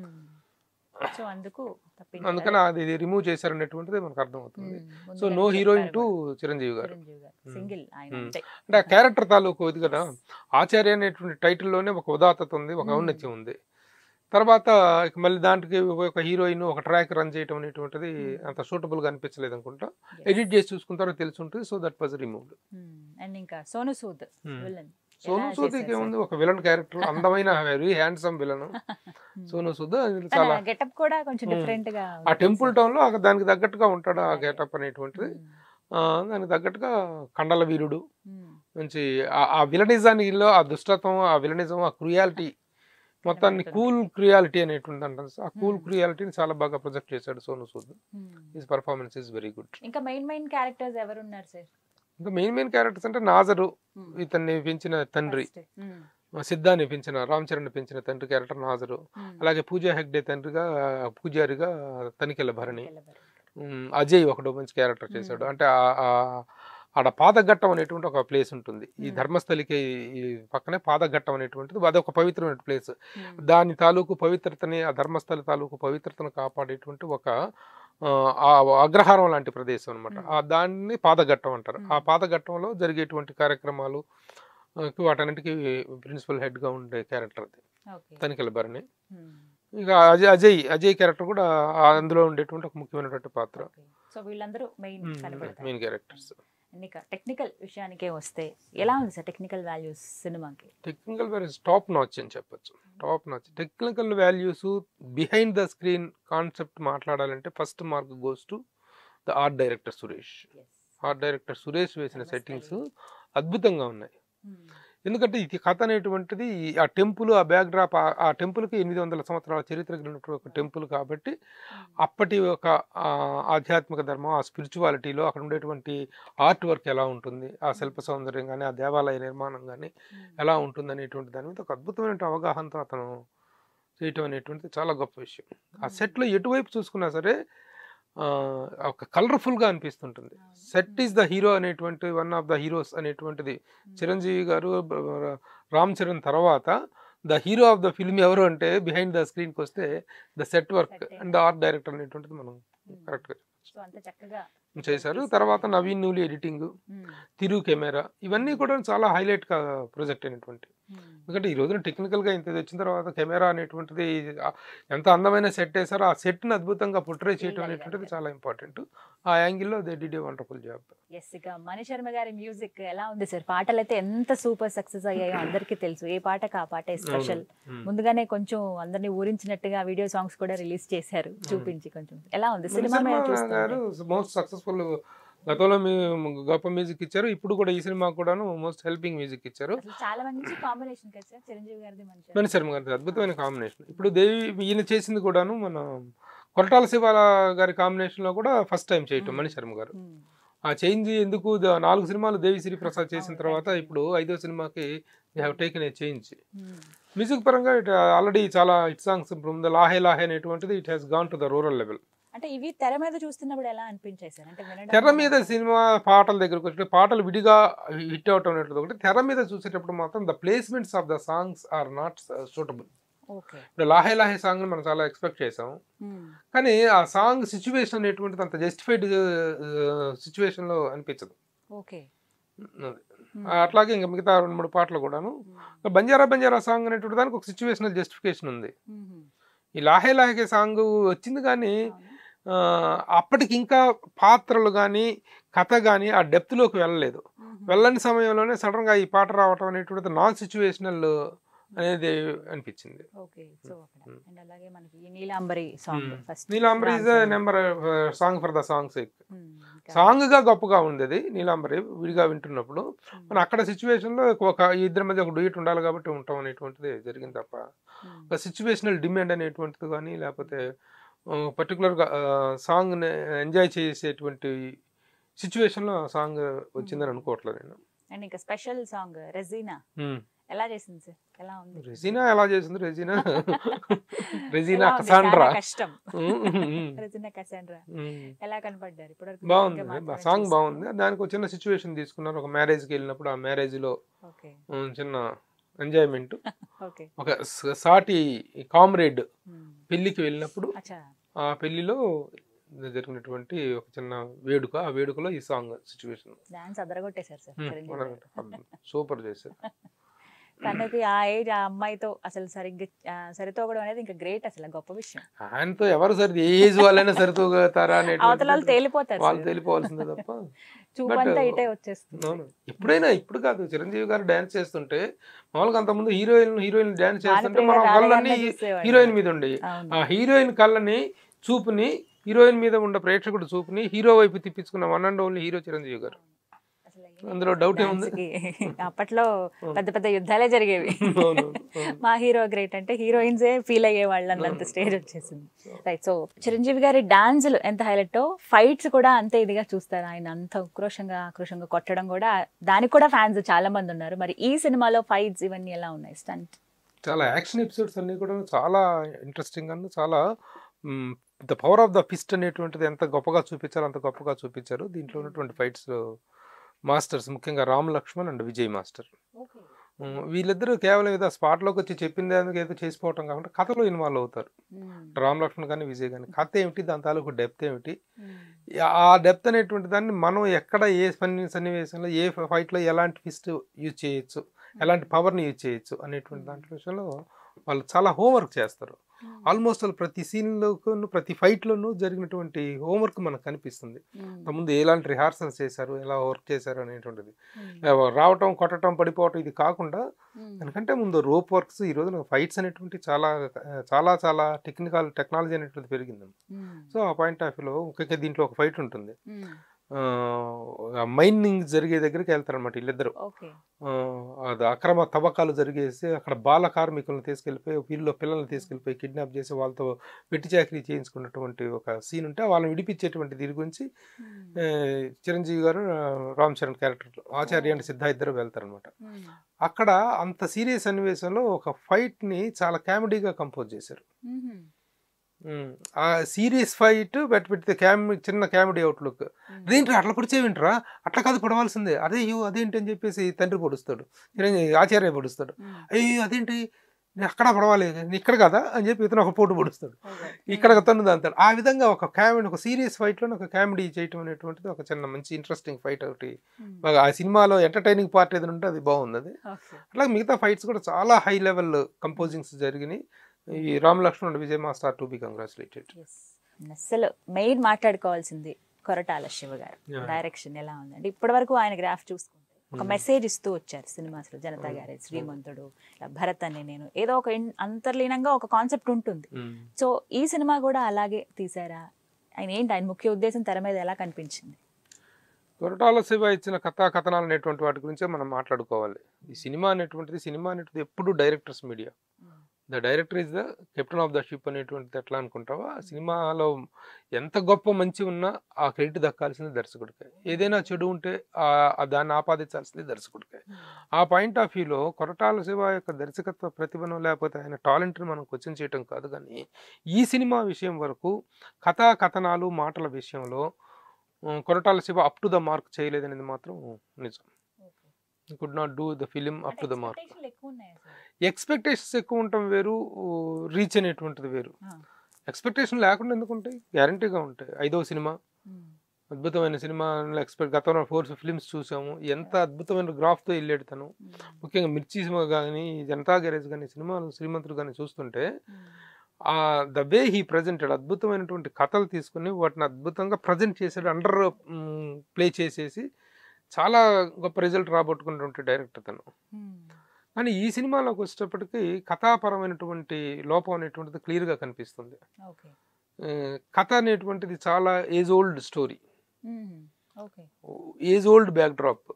Speaker 1: సో అందుకు
Speaker 2: అందుకని అది రిమూవ్ చేశారనేటువంటిది మనకు అర్థమవుతుంది so no heroine to Chiranjeevi గారు
Speaker 1: చిరంజీవి గారు
Speaker 2: Hmm.
Speaker 1: సింగిల్ ఆయన
Speaker 2: Hmm.
Speaker 1: అంతే
Speaker 2: అంటే ఆ క్యారెక్టర్ తాలూకు ఇది కదా ఆచార్య అనేటువంటి టైటిల్లోనే ఒక ఉదాత్తత ఉంది ఒక
Speaker 1: Hmm.
Speaker 2: ఔన్నత్యం ఉంది తర్వాత ఇక మళ్ళీ దాంట్కి ఒక హీరోయిన్ ఒక ట్రాక్ రన్ చేయటం అనేటువంటిది
Speaker 1: Hmm.
Speaker 2: అంత సూటబుల్ గా అనిపించలేదు అనుకుంటా
Speaker 1: Yes.
Speaker 2: ఎడిట్ చేసి చూసుకుంటారో తెలిసి ఉంటుంది so that was removed
Speaker 1: Hmm. And ఇంకా సోను సూద్ విలన్
Speaker 2: సోను
Speaker 1: ఎలా
Speaker 2: సూద్కి
Speaker 1: చేశారు
Speaker 2: ఏముంది ఒక విలన్ క్యారెక్టర్ అందమైన very handsome villain Sonu Sood అది చాలా
Speaker 1: గెటప్ కూడా కొంచెం
Speaker 2: Hmm.
Speaker 1: డిఫరెంట్ గా
Speaker 2: ఆ టెంపుల్
Speaker 1: ఉంటుంది
Speaker 2: టౌన్ లో ఆ దానికి తగ్గట్టుగా ఉంటాడు ఆ
Speaker 1: అలాగే.
Speaker 2: గెటప్ అనేటువంటిది
Speaker 1: సార్.
Speaker 2: ఆ, దానికి తగ్గట్టుగా కండల వీరుడు
Speaker 1: Hmm.
Speaker 2: మంచి ఆ- ఆ విలనిజానిలో ఆ దుష్టత్వం ఆ విలనిజం ఆ క్రుయాలిటీ మొత్తాన్ని
Speaker 1: కనబడుతుంది.
Speaker 2: కూల్ క్రియాలిటీ అనేటువంటి అంటారు ఆ కూల్
Speaker 1: Hmm.
Speaker 2: క్రియాలిటీని చాలా బాగా ప్రొజెక్ట్ చేశాడు Sonu Sood
Speaker 1: Hmm.
Speaker 2: His performance is very good
Speaker 1: ఇంకా మెయిన్ మెయిన్ క్యారెక్టర్స్ ఎవరు ఉన్నారు సార్
Speaker 2: ఇంకా మెయిన్ మెయిన్ క్యారెక్టర్స్ అంటే నాజరు ఇతన్ని పెంచిన తండ్రి సిద్ధాన్ని పెంచిన రామ్ చరణ్ పెంచిన తండ్రి క్యారెక్టర్ నాజరు అలాగే పూజా హెగ్డే తండ్రిగా పూజారిగా తనికెళ్ళ భరణి ఉమ్, అజయ్ ఒకడు మంచి క్యారెక్టర్ చేశాడు
Speaker 1: Hmm.
Speaker 2: అంటే ఆ- ఆ- ఆడ పాదఘట్టం అనేటువంటి ఒక ప్లేస్ ఉంటుంది ఈ
Speaker 1: Hmm.
Speaker 2: ధర్మస్థలికి ఈ పక్కనే పాదఘట్టం అనేటువంటిది అదొక పవిత్రమైన ప్లేస్ దాని తాలూకు పవిత్రతని ఆ ధర్మస్థలి తాలూకు పవిత్రతను కాపాడేటువంటి ఒక ఆ, ఆ అగ్రహారం లాంటి ప్రదేశం అనమాట
Speaker 1: Hmm.
Speaker 2: ఆ దాన్ని పాదఘట్టం అంటారు ఆ
Speaker 1: Hmm.
Speaker 2: పాదఘట్టంలో జరిగేటువంటి కార్యక్రమాలు ఆ, వాటన్నిటికీ ప్రిన్సిపల్ హెడ్ గా ఉండే క్యారెక్టర్ అది
Speaker 1: ఓకే
Speaker 2: తనికెళ్ళ భరణి ఇక అజయ్ అజయ్ అజయ్ క్యారెక్టర్ కూడా ఆ అందులో ఉండేటువంటి ఒక ముఖ్యమైనటువంటి పాత్ర
Speaker 1: సో వీళ్ళందరూ మెయిన్ కనబడతారు
Speaker 2: మెయిన్ క్యారెక్టర్స్
Speaker 1: ఇంకా టెక్నికల్ విషయానికే వస్తే ఎలా ఉంది సార్ టెక్నికల్ వాల్యూస్ సినిమాకి
Speaker 2: టెక్నికల్ వాల్యూస్ టాప్ నాచ్ అని చెప్పొచ్చు top notch technical values behind the screen concept మాట్లాడాలంటే first mark goes to the art director Suresh art director Suresh వేసిన
Speaker 1: ధర్మస్థలి.
Speaker 2: సెట్టింగ్స్ అద్భుతంగా ఉన్నాయి ఎందుకంటే ఇది కథ అనేటువంటిది ఈ- ఆ టెంపుల్ ఆ బ్యాక్ డ్రాప్ ఆ టెంపుల్కి ఎనిమిది వందల సంవత్సరాల చరిత్ర కలిగినటువంటి ఒక టెంపుల్ కాబట్టి అప్పటి ఒక ఆ, ఆధ్యాత్మిక ధర్మం ఆ స్పిరిచువాలిటీలో అక్కడ ఉండేటువంటి ఆర్ట్ వర్క్ ఎలా ఉంటుంది ఆ శిల్ప సౌందర్యం కానీ ఆ దేవాలయ నిర్మాణం కానీ ఎలా ఉంటుంది అనేటువంటి దాని మీద ఒక అద్భుతమైన అవగాహనతో అతను చేయటం అనేటువంటిది చాలా గొప్ప విషయం ఆ సెట్లో ఎటువైపు చూసుకున్నా సరే ఆ, ఒక కలర్ఫుల్గా అనిపిస్తుంటుంది సెట్ ఈస్ ద హీరో అనేటువంటి వన్ ఆఫ్ ద హీరోస్ అనేటువంటిది చిరంజీవి గారు బ- బ- రామ్ చరణ్ తర్వాత the hero of the film ఎవరు అంటే బిహైండ్ ద స్క్రీన్కి వస్తే the set work
Speaker 1: Set.
Speaker 2: And the art director అనేటువంటిది మనం కరెక్ట్గా
Speaker 1: సో అంత చక్కగా
Speaker 2: చేశారు తర్వాత నవీన్ నూలి ఎడిటింగ్ తిరు కెమెరా ఇవన్నీ కూడా చాలా హైలైట్గా ప్రొజెక్ట్ అయినటువంటి ఎందుకంటే ఈ రోజున టెక్నికల్గా ఇంత ఇది వచ్చిన తర్వాత కెమెరా అనేటువంటిది ఆ ఎంత అందమైన సెట్ వేసారో ఆ సెట్ని అద్భుతంగా పుట్రే చేయడం
Speaker 1: Feel
Speaker 2: అనేటువంటిది
Speaker 1: అయ్యారు.
Speaker 2: చాలా ఇంపార్టెంట్ ఆ యాంగిల్లో they did a wonderful job
Speaker 1: yes ఇక మణి శర్మ గారి మ్యూజిక్ ఎలా ఉంది సార్ పాటలు అయితే ఎంత సూపర్ సక్సెస్ అయ్యాయో అందరికీ తెలుసు ఏ పాటకి ఆ పాటే స్పెషల్ ముందుగానే కొంచెం అందరినీ ఊరించినట్టుగా వీడియో సాంగ్స్ కూడా రిలీజ్ చేశారు చూపించి కొంచెం ఎలా ఉంది సినిమా మీద
Speaker 2: గారు
Speaker 1: చూస్తుంటే
Speaker 2: మోస్ట్ సక్సెస్ఫుల్ గతంలో మీ గొప్ప మ్యూజిక్ ఇచ్చారు ఇప్పుడు కూడా ఈ సినిమా కూడాను మోస్ట్ హెల్పింగ్ మ్యూజిక్ ఇచ్చారు
Speaker 1: అసలు చాలా మంచి కాంబినేషన్ కదా సార్ చిరంజీవి గారిది మంచి
Speaker 2: మణి శర్మ గారి అద్భుతమైన కాంబినేషన్ ఇప్పుడు దేవి ఈయన చేసింది కూడాను మన కొరటాల శివాల గారి కాంబినేషన్ లో కూడా ఫస్ట్ టైం చేయటం
Speaker 1: Hmm.
Speaker 2: మణి శర్మ గారు
Speaker 1: Hmm.
Speaker 2: ఆ చేంజ్ ఎందుకు ద- నాలుగు సినిమాలు దేవి శ్రీ ప్రసాద్ చేసిన
Speaker 1: అవును,
Speaker 2: తర్వాత
Speaker 1: right.
Speaker 2: ఇప్పుడు ఐదో సినిమాకి they have taken a change
Speaker 1: Hmm.
Speaker 2: Music పరంగా ఇట్ ఆల్రెడీ చాలా హిట్ సాంగ్స్ ఇప్పుడు లాహే లాహే అనేటువంటిది it has gone to the rural level
Speaker 1: అంటే ఇవి తెర మీద చూస్తున్నప్పుడు ఎలా అనిపించాయి సార్ అంటే వినడం
Speaker 2: తెర మీద సినిమా పాటల దగ్గరకు వచ్చి పాటలు విడిగా హిట్ అవటం అనేటిది ఒకటి తెర మీద చూసేటప్పుడు మాత్రం the placements of the songs are not suitable
Speaker 1: okay
Speaker 2: ఇప్పుడు లాహే లాహే సాంగ్ మనం చాలా ఎక్స్పెక్ట్ చేసాం కానీ ఆ సాంగ్ సిచ్యువేషన్ అనేటువంటిది అంత జస్టిఫైడ్ సిచ్యువేషన్ లో అనిపించదు
Speaker 1: ఓకే
Speaker 2: అది. అట్లాగే ఇంకా మిగతా రెండు మూడు పాటలు కూడాను బంజారా బంజారా సాంగ్ అనేటువంటి దానికి ఒక సిచ్యువేషనల్ జస్టిఫికేషన్ ఉంది ఈ లాహే లాహే సాంగ్ వచ్చింది కానీ ఆ, అప్పటికి ఇంకా పాత్రలు కానీ కథ కానీ ఆ డెప్త్లోకి వెళ్ళలేదు వెళ్ళని సమయంలోనే సడన్గా ఈ పాట రావటం అనేటువంటిది నాన్ సిచ్యువేషనల్ అనేది అనిపించింది
Speaker 1: ఓకే సో అక్కడ
Speaker 2: Hmm.
Speaker 1: అండ్ అలాగే మనకి ఈ Neelambari song
Speaker 2: Hmm.
Speaker 1: First
Speaker 2: Neelambari is number song for the songs song గా గొప్పగా ఉంది అది నీలాంబరి విడిగా వింటున్నప్పుడు మన అక్కడ సిచ్యువేషన్ లో ఒక ఈ ఇద్దరి మధ్య ఒక డూయిట్ ఉండాలి కాబట్టి ఉంటాం అనేటువంటిది జరిగింది తప్ప ఒక సిచ్యువేషనల్ డిమాండ్ అనేటువంటిది కానీ లేకపోతే పర్టికులర్గా సాంగ్ ఎంజాయ్ చేసేటువంటి సిచ్యువేషన్ లో సాంగ్ వచ్చిందని అనుకోవట్లేదు నేను
Speaker 1: అండ్ ఇంకా స్పెషల్ సాంగ్ రెజీనా
Speaker 2: Hmm.
Speaker 1: ఎలా చేసింది సార్ ఎలా ఉంది
Speaker 2: రెజీనా ఎలా చేసింది రెజీనా రెజీనా
Speaker 1: ఎలా ఉంది?
Speaker 2: కసాండ్రా
Speaker 1: చాలా కష్టం రెజీనా కసాండ్రా ఎలా కనపడ్డారు ఇప్పుడు
Speaker 2: బాగుంది సాంగ్ బాగుంది దానికి ఒక చిన్న సిచ్యువేషన్ తీసుకున్నారు ఒక మ్యారేజ్కి వెళ్ళినప్పుడు ఆ మ్యారేజ్ లో
Speaker 1: ఓకే
Speaker 2: ఉమ్, చిన్న ఎంజాయ్మెంట్
Speaker 1: ఓకే
Speaker 2: ఒక స- సాటి కామ్రేడ్ పెళ్లికి వెళ్ళినప్పుడు
Speaker 1: అచ్చా
Speaker 2: ఆ పెళ్లిలో జరిగినటువంటి ఒక చిన్న వేడుక ఆ వేడుకలో ఈ సాంగ్ సిచ్యువేషన్
Speaker 1: డాన్స్ అదరగొట్టేశారు సార్ చిరంజీవి గారు.
Speaker 2: సూపర్ చేశారు
Speaker 1: తనకి ఆ ఏజ్ ఆ అమ్మాయితో అసలు సరిగ్గా ఆ, సరితూగడం అనేది ఇంకా గ్రేట్ అసలు గొప్ప విషయం
Speaker 2: ఆయనతో ఎవరు సరి ఏ ఏజ్ వాళ్ళైనా సరితూగుతారా
Speaker 1: అవతల వాళ్ళు
Speaker 2: అనేటువంటి
Speaker 1: తేలిపోతారు
Speaker 2: వాళ్ళు
Speaker 1: సార్.
Speaker 2: తెలిపోవాల్సిందే తప్ప
Speaker 1: చూపంతా
Speaker 2: but-
Speaker 1: ఇటే వచ్చేస్తుంది
Speaker 2: అవును ఎప్పుడైనా ఇప్పుడు కాదు చిరంజీవి గారు డాన్స్ చేస్తుంటే మామూలుగా అంతకుముందు హీరోయిన్ హీరోయిన్ డాన్స్ చేస్తుంటే
Speaker 1: భానుప్రియ
Speaker 2: మన
Speaker 1: గారు
Speaker 2: కళ్ళన్నీ
Speaker 1: రాలేగానే చూసేవాళ్ళు.
Speaker 2: హీరోయిన్ మీద ఉండేవి
Speaker 1: అవును.
Speaker 2: ఆ హీరోయిన్ కళ్ళని చూపుని హీరోయిన్ మీద ఉన్న ప్రేక్షకుడు చూపుని హీరో వైపు తిప్పించుకున్న one and only hero Chiranjeevi గారు
Speaker 1: అసలు ఏంటి
Speaker 2: అందులో డౌట్ ఏముంది
Speaker 1: డాన్స్కి అప్పట్లో పెద్ద పెద్ద యుద్ధాలే జరిగేవి
Speaker 2: అవును, అవును.
Speaker 1: మా హీరో గ్రేట్ అంటే హీరోయిన్సే ఫీల్ అయ్యే వాళ్ళు అన్నంత స్టేజ్ వచ్చేసింది రైట్ సో చిరంజీవి గారి డాన్సులు ఎంత హైలైట్ ఫైట్స్ కూడా అంతే ఇదిగా చూస్తారు ఆయన అంత ఉక్రోషంగా ఆక్రోషంగా కొట్టడం కూడా దానికి కూడా ఫ్యాన్స్ చాలా మంది ఉన్నారు మరి ఈ సినిమాలో ఫైట్స్ ఇవన్నీ ఎలా ఉన్నాయి స్టంట్
Speaker 2: చాలా యాక్షన్ ఎపిసోడ్స్ అన్ని కూడా చాలా ఇంట్రెస్టింగ్ అండ్ చాలా the power of the fist అనేటువంటిది ఎంత గొప్పగా చూపించారో అంత గొప్పగా చూపించారు దీంట్లో ఉన్నటువంటి ఫైట్స్ మాస్టర్స్ ముఖ్యంగా Ram Lakshman and Vijay master um, వీళ్ళిద్దరూ కేవలం ఏదో స్పాట్లోకి వచ్చి చెప్పిన దానికి ఏదో చేసిపోవటం కాకుండా కథలో ఇన్వాల్వ్ అవుతారు రామ్ లక్ష్మణ్ కానీ విజయ్ కానీ కథ ఏమిటి దాని తాలూకు డెప్త్ ఏమిటి ఆ డెప్త్ అనేటువంటి దాన్ని మనం ఎక్కడ ఏ పని సన్నివేశంలో ఏ ఫైట్లో ఎలాంటి ఫిస్ట్ యూజ్ చేయొచ్చు ఎలాంటి పవర్ని యూజ్ చేయొచ్చు అనేటువంటి దాంట్లో విషయంలో వాళ్ళు చాలా హోంవర్క్ చేస్తారు ఆల్మోస్ట్ వాళ్ళు ప్రతి సీన్లోనూ ప్రతి ఫైట్లోనూ జరిగినటువంటి హోంవర్క్ మనకు కనిపిస్తుంది ముందు ఎలాంటి రిహార్సల్స్ చేశారు ఎలా వర్క్ చేశారు అనేటువంటిది రావటం కొట్టడం పడిపోవటం ఇది కాకుండా ఎందుకంటే ముందు రోప్ వర్క్స్ ఈ రోజున ఫైట్స్ అనేటువంటి చాలా చాలా చాలా టెక్నికల్ టెక్నాలజీ అనేటువంటిది పెరిగింది సో ఆ పాయింట్ ఆఫ్ వ్యూలో ముఖ్యంగా దీంట్లో ఒక ఫైట్ ఉంటుంది మైనింగ్ జరిగే దగ్గరికి వెళ్తారనమాట వీళ్ళిద్దరు
Speaker 1: ఓకే
Speaker 2: ఆ, అది అక్రమ తవ్వకాలు జరిగేసి అక్కడ బాల కార్మికులను తీసుకెళ్ళిపోయి వీళ్ళు పిల్లల్ని తీసుకెళ్ళిపోయి కిడ్నాప్ చేసి వాళ్ళతో వెట్టి చాకరీ చేయించుకున్నటువంటి ఒక సీన్ ఉంటే వాళ్ళని విడిపించేటువంటి దీని గురించి ఆ, చిరంజీవి గారు ఆ, రామ్ చరణ్ క్యారెక్టర్ ఆచార్య అండ్ సిద్ధ ఇద్దరు వెళ్తారనమాట అక్కడ అంత సీరియస్ సన్నివేశంలో ఒక ఫైట్ ని చాలా కామెడీగా కంపోజ్ చేశారు ఉమ్, ఆ సీరియస్ ఫైట్ బట్ పెడితే క్యామ్ చిన్న కామెడీ అవుట్లుక్ అదేంట్రా అట్లా పొడిచేవింట్రా అట్లా కాదు పొడవాల్సిందే అదే అయ్యో అదేంటి అని చెప్పేసి తండ్రి పొడుస్తాడు చిరంజీవి ఆచార్య పొడుస్తాడు అయ్యో అదేంటి నేను అక్కడ పడవాలి నేను ఇక్కడ కదా అని చెప్పి ఇతను ఒక పోటు పొడుస్తాడు ఇక్కడ తను అంటాడు ఆ విధంగా ఒక కామెడీ ఒక సీరియస్ ఫైట్లో ఒక కామెడీ చేయటం అనేటువంటిది ఒక చిన్న మంచి ఇంట్రెస్టింగ్ ఫైట్ ఒకటి బాగా ఆ సినిమాలో ఎంటర్టైనింగ్ పార్ట్ ఏదైనా ఉంటే అది బాగుంది అది అట్లా మిగతా ఫైట్స్ కూడా చాలా హై లెవెల్ కంపోజింగ్స్ జరిగినాయి ఈ Ram Lakshman Vijay master to be congratulated
Speaker 1: అసలు మెయిన్ మాట్లాడుకోవాల్సింది కొరటాల శివ గారు
Speaker 2: Yeah.
Speaker 1: డైరెక్షన్ ఎలా ఉందండి ఇప్పటి వరకు ఆయన గ్రాఫ్ చూసుకుంటే ఒక మెసేజ్ ఇస్తూ వచ్చారు సినిమాస్లో జనతా గారే శ్రీమంతుడు ఇలా భరత్ అని నేను ఏదో ఒక ఇన్- అంతర్లీనంగా ఒక కాన్సెప్ట్ ఉంటుంది సో ఈ సినిమా కూడా అలాగే తీసారా ఆయన ఏంటి ఆయన ముఖ్య ఉద్దేశం తెర మీద ఎలా కనిపించింది
Speaker 2: కొరటాల శివ ఇచ్చిన కథా కథనాలు అనేటువంటి వాటి గురించే మనం మాట్లాడుకోవాలి ఈ సినిమా అనేటువంటిది సినిమా అనేటువంటిది ఎప్పుడు directors media the director is the captain of the ship అనేటువంటిది ఎట్లా అనుకుంటావా ఆ సినిమాలో ఎంత గొప్ప మంచి ఉన్నా ఆ క్రెడిట్ దక్కాల్సింది దర్శకుడికే ఏదైనా చెడు ఉంటే ఆ ఆ దాన్ని ఆపాదించాల్సింది దర్శకుడికే ఆ పాయింట్ ఆఫ్ వ్యూలో కొరటాల శివ యొక్క దర్శకత్వ ప్రతిభను లేకపోతే ఆయన టాలెంట్ని మనం క్వశ్చన్ చేయటం కాదు కానీ ఈ సినిమా విషయం వరకు కథా కథనాలు మాటల విషయంలో um, Koratala Siva up to the mark చేయలేదనేది మాత్రం నిజం could not do the film up to the mark expectations ఎక్కువ ఉండటం వేరు రీచ్ అనేటువంటిది వేరు
Speaker 1: Ah.
Speaker 2: ఎక్స్పెక్టేషన్ లేకుండా ఎందుకు ఉంటాయి గ్యారంటీగా ఉంటాయి ఐదవ సినిమా అద్భుతమైన సినిమా ఎక్స్పెక్ట్ గతంలో ఫోర్ ఫిలిమ్స్ చూసాము ఎంత అద్భుతమైన గ్రాఫ్తో వెళ్ళాడు తను ముఖ్యంగా మిర్చి సినిమా కానీ జనతా గ్యారేజ్ కానీ సినిమాలు శ్రీమంతుడు కానీ చూస్తుంటే ఆ ద వే హీ ప్రజెంటెడ్ అద్భుతమైనటువంటి కథలు తీసుకుని వాటిని అద్భుతంగా ప్రజెంట్ చేసాడు అండర్ ప్లే చేసేసి చాలా గొప్ప రిజల్ట్ రాబట్టుకున్నటువంటి డైరెక్టర్ తను కానీ ఈ సినిమాలోకి వచ్చేటప్పటికి కథాపరమైనటువంటి లోపం అనేటువంటిది క్లియర్గా కనిపిస్తుంది
Speaker 1: ఓకే
Speaker 2: ఆ, కథ అనేటువంటిది చాలా age old story
Speaker 1: okay
Speaker 2: age old backdrop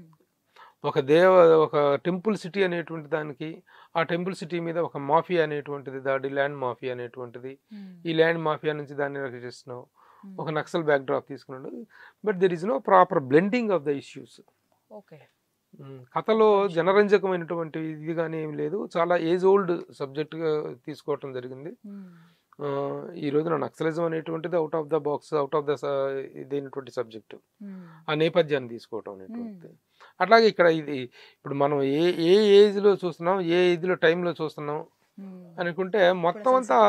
Speaker 2: ఒక దేవ ఒక టెంపుల్ సిటీ అనేటువంటి దానికి ఆ టెంపుల్ సిటీ మీద ఒక మాఫియా అనేటువంటిది దాడి ల్యాండ్ మాఫియా అనేటువంటిది ఈ ల్యాండ్ మాఫియా నుంచి దాన్ని రక్షిస్తున్నావు ఒక నక్సల్ బ్యాక్డ్రాప్ తీసుకున్నాడు but there is no proper blending of the issues
Speaker 1: okay
Speaker 2: కథలో జనరంజకమైనటువంటి ఇది కానీ ఏం లేదు చాలా ఏజ్ ఓల్డ్ సబ్జెక్ట్గా తీసుకోవటం జరిగింది ఆ, ఈ రోజున నక్సలిజం అనేటువంటిది out of the box out of the ఇదైనటువంటి సబ్జెక్ట్ ఆ నేపథ్యాన్ని తీసుకోవటం అనేటువంటిది అట్లాగే ఇక్కడ ఇది ఇప్పుడు మనం ఏ ఏ ఏజ్లో చూస్తున్నాం ఏ ఏజ్లో టైంలో చూస్తున్నాం అనుకుంటే మొత్తం అంతా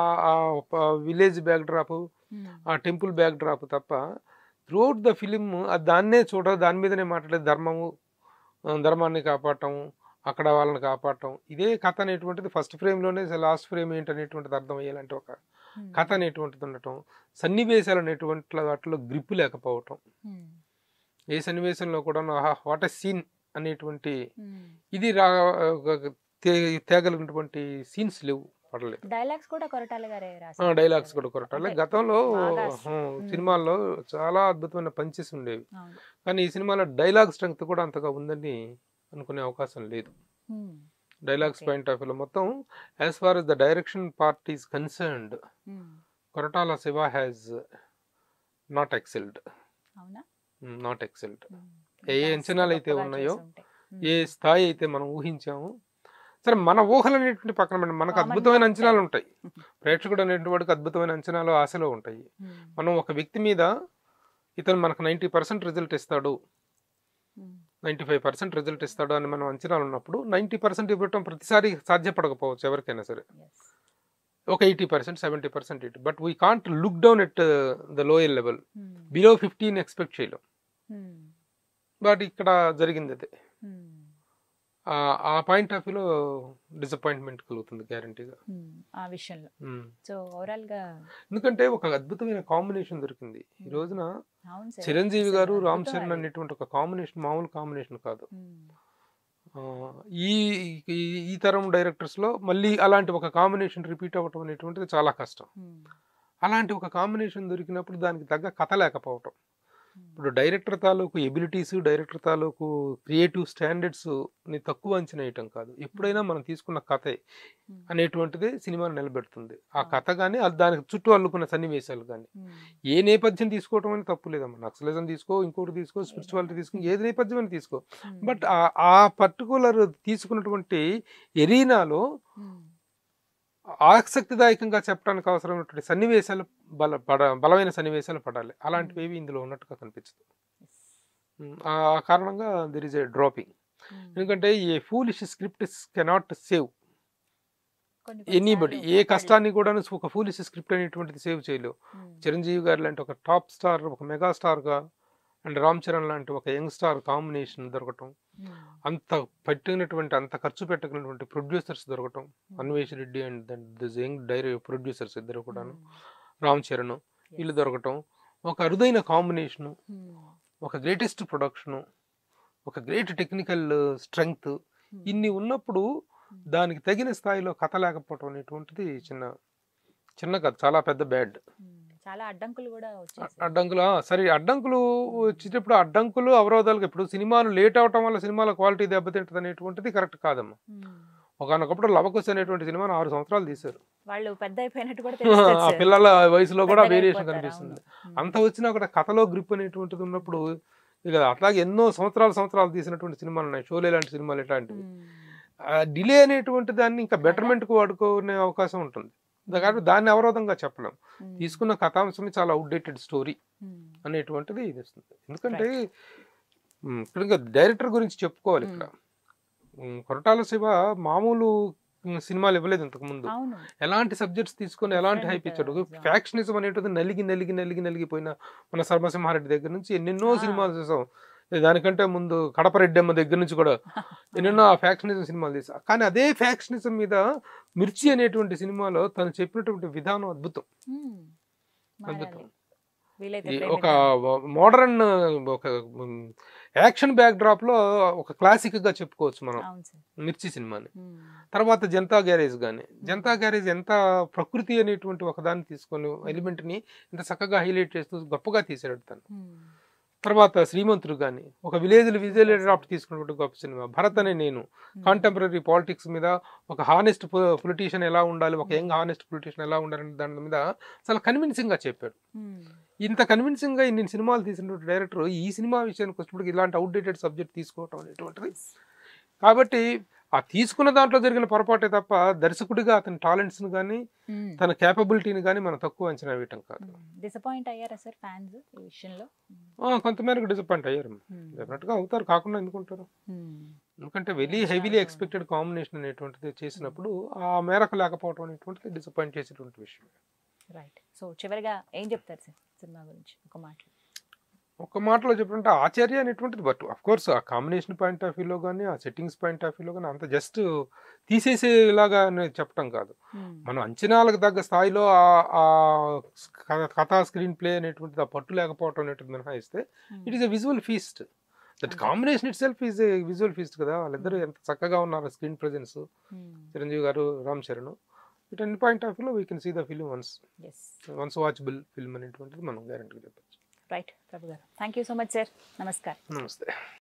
Speaker 2: విలేజ్ బ్యాక్ డ్రాప్ ఆ టెంపుల్ బ్యాక్ డ్రాప్ తప్ప త్రూఅవుట్ ద ఫిలిం దాన్నే చూడ దాని మీదనే మాట్లాడే ధర్మము ఆ, ధర్మాన్ని కాపాడటము అక్కడ వాళ్ళని కాపాడటం ఇదే కథ అనేటువంటిది ఫస్ట్ ఫ్రేమ్లోనే లాస్ట్ ఫ్రేమ్ ఏంటనేటువంటిది అర్థం అయ్యాలంటే ఒక
Speaker 1: Hmm.
Speaker 2: కథ అనేటువంటిది ఉండటం సన్నివేశాలు అనేటువంటి వాటిలో గ్రిప్ లేకపోవటం
Speaker 1: Hmm.
Speaker 2: ఏ సన్నివేశంలో కూడా వాట్ ఎ సీన్ అనేటువంటి
Speaker 1: Hmm.
Speaker 2: ఇది రా ఒక తే- తేగలిగినటువంటి సీన్స్ లేవు పడలేదు
Speaker 1: డైలాగ్స్ కూడా కొరటాల గారే రాశారు
Speaker 2: డైలాగ్స్ కూడా కొరటాలి
Speaker 1: అంటే
Speaker 2: గతంలో
Speaker 1: బాగా
Speaker 2: ఆ, సినిమాల్లో చాలా అద్భుతమైన పంచెస్ ఉండేవి
Speaker 1: అవును.
Speaker 2: కానీ ఈ సినిమాలో డైలాగ్ స్ట్రెంగ్త్ కూడా అంతగా ఉందని అనుకునే అవకాశం లేదు
Speaker 1: Hmm.
Speaker 2: Dialogues
Speaker 1: Okay.
Speaker 2: Point of వ్యూలో మొత్తం as far as the direction part is concerned
Speaker 1: Hmm.
Speaker 2: Koratala Siva has not excelled
Speaker 1: అవునా
Speaker 2: నాట్ ఎక్సెల్డ్
Speaker 1: Hmm.
Speaker 2: ఏ
Speaker 1: ఇంకా
Speaker 2: అంచనాలు అయితే
Speaker 1: గొప్పగా
Speaker 2: ఉన్నాయో,
Speaker 1: చేసుంటే.
Speaker 2: ఏ స్థాయి అయితే మనం ఊహించాము సరే మన ఊహలు అనేటువంటి పక్కన పెట్టండి. మనకు
Speaker 1: Common గా
Speaker 2: అద్భుతమైన అంచనాలు
Speaker 1: ఉంటాయి.
Speaker 2: ఉంటాయి ప్రేక్షకుడు అనేటువంటి వాడికి అద్భుతమైన అంచనాలు ఆశలు ఉంటాయి
Speaker 1: Hmm.
Speaker 2: మనం ఒక వ్యక్తి మీద ఇతను మనకు నైంటీ పర్సెంట్ రిజల్ట్ ఇస్తాడు
Speaker 1: Hmm.
Speaker 2: Ninety five percent result ఇస్తాడు అని మనం అంచనాలు ఉన్నప్పుడు నైంటీ పర్సెంట్ ఇవ్వటం ప్రతిసారి సాధ్యపడకపోవచ్చు ఎవరికైనా సరే
Speaker 1: Yes.
Speaker 2: ఒక eighty percent seventy percent it but we can't look down at the lower level
Speaker 1: Hmm.
Speaker 2: Below fifteen expect చేయలేం
Speaker 1: Hmm.
Speaker 2: బట్ ఇక్కడ జరిగింది అదే
Speaker 1: Hmm.
Speaker 2: ఆ- ఆ పాయింట్ ఆఫ్ వ్యూలో డిసప్పాయింట్మెంట్ కలుగుతుంది గ్యారంటీగా
Speaker 1: Hmm. ఆ విషయంలో సో ఓవరాల్ గా
Speaker 2: ఎందుకంటే ఒక అద్భుతమైన కాంబినేషన్ దొరికింది ఈ రోజున
Speaker 1: అవును సార్
Speaker 2: చిరంజీవి
Speaker 1: అసలు
Speaker 2: గారు రామ్
Speaker 1: అద్భుతం
Speaker 2: చరణ్
Speaker 1: అది.
Speaker 2: అనేటువంటి ఒక కాంబినేషన్ మామూలు కాంబినేషన్ కాదు
Speaker 1: Hmm.
Speaker 2: ఆ, ఈ ఈ- ఈ తరం డైరెక్టర్స్ లో మళ్ళీ అలాంటి ఒక కాంబినేషన్ రిపీట్ అవ్వటం అనేటువంటిది చాలా కష్టం
Speaker 1: Hmm.
Speaker 2: అలాంటి ఒక కాంబినేషన్ దొరికినప్పుడు దానికి తగ్గ కథ లేకపోవటం
Speaker 1: Hmm.
Speaker 2: ఇప్పుడు డైరెక్టర్ తాలూకు ఎబిలిటీస్ డైరెక్టర్ తాలూకు క్రియేటివ్ స్టాండర్డ్స్ ని తక్కువ అంచనా వేయటం కాదు ఎప్పుడైనా మనం తీసుకున్న కథే
Speaker 1: Hmm.
Speaker 2: అనేటువంటిది సినిమాను నిలబెడుతుంది ఆ
Speaker 1: అవును.
Speaker 2: కథ కానీ దానికి చుట్టూ అల్లుకున్న సన్నివేశాలు కానీ
Speaker 1: Hmm.
Speaker 2: ఏ నేపథ్యం తీసుకోవటం అనేది తప్పు లేదమ్మా నక్సలిజం తీసుకో ఇంకోటి తీసుకో స్పిరిచువాలిటీ తీసుకో ఏది నేపథ్యం అని తీసుకో
Speaker 1: Hmm.
Speaker 2: బట్ ఆ- ఆ పర్టికులర్ తీసుకున్నటువంటి ఎరీనాలో
Speaker 1: Hmm.
Speaker 2: ఆసక్తిదాయకంగా చెప్పడానికి అవసరమైనటువంటి సన్నివేశాలు బల పడ బలమైన సన్నివేశాలు పడాలి అలాంటివి ఏవి ఇందులో ఉన్నట్టుగా కనిపించదు
Speaker 1: Yes.
Speaker 2: ఉమ్, ఆ కారణంగా there is a dropping
Speaker 1: Hmm.
Speaker 2: ఎందుకంటే a foolish script cannot save
Speaker 1: కొన్ని
Speaker 2: ఎనీబడి
Speaker 1: కొన్నిసార్లు
Speaker 2: ఏ కష్టాన్ని కూడా ఒక ఫూలిష్ స్క్రిప్ట్ అనేటువంటిది సేవ్ చేయలేవు
Speaker 1: Hmm.
Speaker 2: చిరంజీవి గారు లాంటి ఒక టాప్ స్టార్ ఒక మెగా స్టార్గా అండ్ రామ్ చరణ్ లాంటి ఒక యంగ్ స్టార్ కాంబినేషన్ దొరకటం
Speaker 1: Hmm.
Speaker 2: అంత పెట్టినటువంటి అంత ఖర్చు పెట్టగలిగినటువంటి ప్రొడ్యూసర్స్ దొరకటం Anvesh Reddy and the young diary producers ఇద్దరు కూడాను
Speaker 1: Hmm.
Speaker 2: రామ్ చరణ్
Speaker 1: Yes.
Speaker 2: వీళ్ళు దొరకటం ఒక అరుదైన కాంబినేషను
Speaker 1: Hmm.
Speaker 2: ఒక గ్రేటెస్ట్ ప్రొడక్షను ఒక గ్రేట్ టెక్నికల్ స్ట్రెంగ్త్
Speaker 1: Hmm.
Speaker 2: ఇన్ని ఉన్నప్పుడు దానికి తగిన స్థాయిలో కథ లేకపోవటం అనేటువంటిది చిన్న చిన్న కథ చాలా పెద్ద బ్యాడ్
Speaker 1: Hmm. చాలా అడ్డంకులు కూడా వచ్చేసాయి
Speaker 2: అడ్డంకులు ఆ, సరే అడ్డంకులు వచ్చేటప్పుడు అడ్డంకులు అవరోధాలు ఇప్పుడు సినిమాలు లేట్ అవటం వల్ల సినిమాల క్వాలిటీ దెబ్బతింటది అనేటువంటిది కరెక్ట్ కాదమ్మా
Speaker 1: Hmm.
Speaker 2: ఒకనొకప్పుడు లవకుశ అనేటువంటి సినిమాను ఆరు సంవత్సరాలు తీశారు
Speaker 1: వాళ్ళు పెద్ద అయిపోయినట్టు కూడా
Speaker 2: ఆ
Speaker 1: తెలుస్తుంది
Speaker 2: పిల్లల వయసులో కూడా
Speaker 1: పెద్దగా
Speaker 2: వేరియేషన్
Speaker 1: అయిపోతారు,
Speaker 2: కనిపిస్తుంది
Speaker 1: అవును. Hmm.
Speaker 2: అంత వచ్చినా కూడా కథలో గ్రిప్ అనేటువంటిది ఉన్నప్పుడు ఇక అట్లాగే ఎన్నో సంవత్సరాలు సంవత్సరాలు తీసినటువంటి సినిమాలు ఉన్నాయి షోలే లాంటి సినిమాలు ఇట్లాంటివి
Speaker 1: Hmm.
Speaker 2: డిలే అనేటువంటి దాన్ని ఇంకా betterment కు వాడుకునే అవకాశం ఉంటుంది కాబట్టి దాన్ని అవరోధంగా చెప్పలేం
Speaker 1: Hmm.
Speaker 2: తీసుకున్న కథాంశమే చాలా అవుట్డేటెడ్ స్టోరీ
Speaker 1: Hmm.
Speaker 2: అనేటువంటిది ఇది వస్తుంది ఎందుకంటే మ్, ఇక్కడ ఇంకా డైరెక్టర్ గురించి చెప్పుకోవాలి ఇక్కడ మ్, కొరటాల శివ మామూలు మ్, సినిమాలు ఇవ్వలేదు ఇంతకు ముందు
Speaker 1: అవును
Speaker 2: ఎలాంటి సబ్జెక్ట్స్ తీసుకొని ఎలాంటి హైప్
Speaker 1: Different,
Speaker 2: ఇచ్చాడు
Speaker 1: uh,
Speaker 2: ఫ్యాక్షనిజం అనేటిది నలిగి నలిగి నలిగి నలిగిపోయిన మన సర్వసింహారెడ్డి దగ్గర నుంచి ఎన్నెన్నో
Speaker 1: Ah.
Speaker 2: సినిమాలు చూసాం దానికంటే ముందు కడపరెడ్డమ్మ దగ్గర నుంచి కూడా ఎన్నెన్నో ఆ ఫ్యాక్షనిజం సినిమాలు తీసా కానీ అదే ఫ్యాక్షనిజం మీద మిర్చి అనేటువంటి సినిమాలో తను చెప్పినటువంటి విధానం అద్భుతం
Speaker 1: Hmm.
Speaker 2: అద్భుతం
Speaker 1: మారాలి. వీలైతే
Speaker 2: ఈ ఒక
Speaker 1: ప్రేమిద్దాం.
Speaker 2: మోడర్న్ ఒక యాక్షన్ బ్యాక్ డ్రాప్ లో ఒక క్లాసిక్ గా చెప్పుకోవచ్చు మనం
Speaker 1: అవును సార్
Speaker 2: మిర్చి సినిమాని
Speaker 1: Hmm.
Speaker 2: తర్వాత జనతా గ్యారేజ్ కానీ జనతా గ్యారేజ్ ఎంత ప్రకృతి అనేటువంటి ఒక దాన్ని తీసుకొని ఎలిమెంట్ ని ఎంత చక్కగా హైలైట్ చేస్తూ గొప్పగా తీసాడు తను
Speaker 1: Hmm.
Speaker 2: తర్వాత శ్రీమంతుడు కానీ ఒక విలేజ్ విజువల్ డ్రాఫ్ట్ తీసుకున్నటువంటి గొప్ప సినిమా భరత్ అనే నేను
Speaker 1: Hmm.
Speaker 2: కాంటెంపరీ పాలిటిక్స్ మీద ఒక హానెస్ట్ పొలిటీషియన్ ఎలా ఉండాలి ఒక యంగ్ హానెస్ట్ పొలిటీషియన్ ఎలా ఉండాలనే దాని మీద చాలా కన్విన్సింగ్ గా చెప్పాడు
Speaker 1: Hmm.
Speaker 2: ఇంత కన్విన్సింగ్ గా ఇన్ని సినిమాలు తీసినటువంటి డైరెక్టర్ ఈ సినిమా విషయానికి వచ్చినప్పుడు ఇలాంటి అవుట్డేటెడ్ సబ్జెక్ట్ తీసుకోవటం అనేటువంటిది కాబట్టి ఆ తీసుకున్న దాంట్లో జరిగిన పొరపాటే తప్ప దర్శకుడిగా అతని టాలెంట్స్ ను కానీ
Speaker 1: Hmm.
Speaker 2: తన క్యాపబిలిటీని కానీ మనం తక్కువ అంచనా వేయటం కాదు
Speaker 1: డిసప్పాయింట్ అయ్యారా సార్ ఫ్యాన్స్ ఈ విషయంలో
Speaker 2: ఆ, కొంతమేరకు డిసప్పాయింట్ అయ్యారు
Speaker 1: Hmm.
Speaker 2: డెఫినెట్ గా అవుతారు కాకుండా ఎందుకుంటారు
Speaker 1: Hmm.
Speaker 2: ఎందుకంటే వెరీ హెవీలీ ఎక్స్పెక్టెడ్ కాంబినేషన్ అనేటువంటిది చేసినప్పుడు ఆ మేరకు లేకపోవడం అనేటువంటిది డిసప్పాయింట్ చేసేటువంటి విషయం
Speaker 1: రైట్ సో చివరిగా ఏం చెప్తారు సార్ సినిమా గురించి ఒక మాట
Speaker 2: ఒక మాటలో చెప్పంటే ఆచార్య అనేటువంటిది బట్ అఫ్ కోర్స్ ఆ కాంబినేషన్ పాయింట్ ఆఫ్ వ్యూలో కానీ ఆ సెట్టింగ్స్ పాయింట్ ఆఫ్ వ్యూలో కానీ అంత జస్ట్ తీసేసేలాగా అనేది చెప్పడం కాదు మనం అంచనాలకు తగ్గ స్థాయిలో ఆ- ఆ క- కథా స్క్రీన్ ప్లే అనేటువంటిది ఆ పట్టు లేకపోవటం అనేటువంటిది మినహాయిస్తే it is a visual feast that
Speaker 1: అంతే.
Speaker 2: Combination itself is a visual feast కదా వాళ్ళిద్దరు ఎంత చక్కగా ఉన్నారు స్క్రీన్ ప్రెజెన్స్ చిరంజీవి గారు రామ్ చరణ్ ఇట్ అన్ని పాయింట్ ఆఫ్ వ్యూలో we can see the film once
Speaker 1: yes
Speaker 2: once watchable film అనేటువంటిది మనం గ్యారంటీగా చెప్పచ్చు
Speaker 1: రైట్ ప్రభు గారు thank you so much sir నమస్కారం
Speaker 2: నమస్తే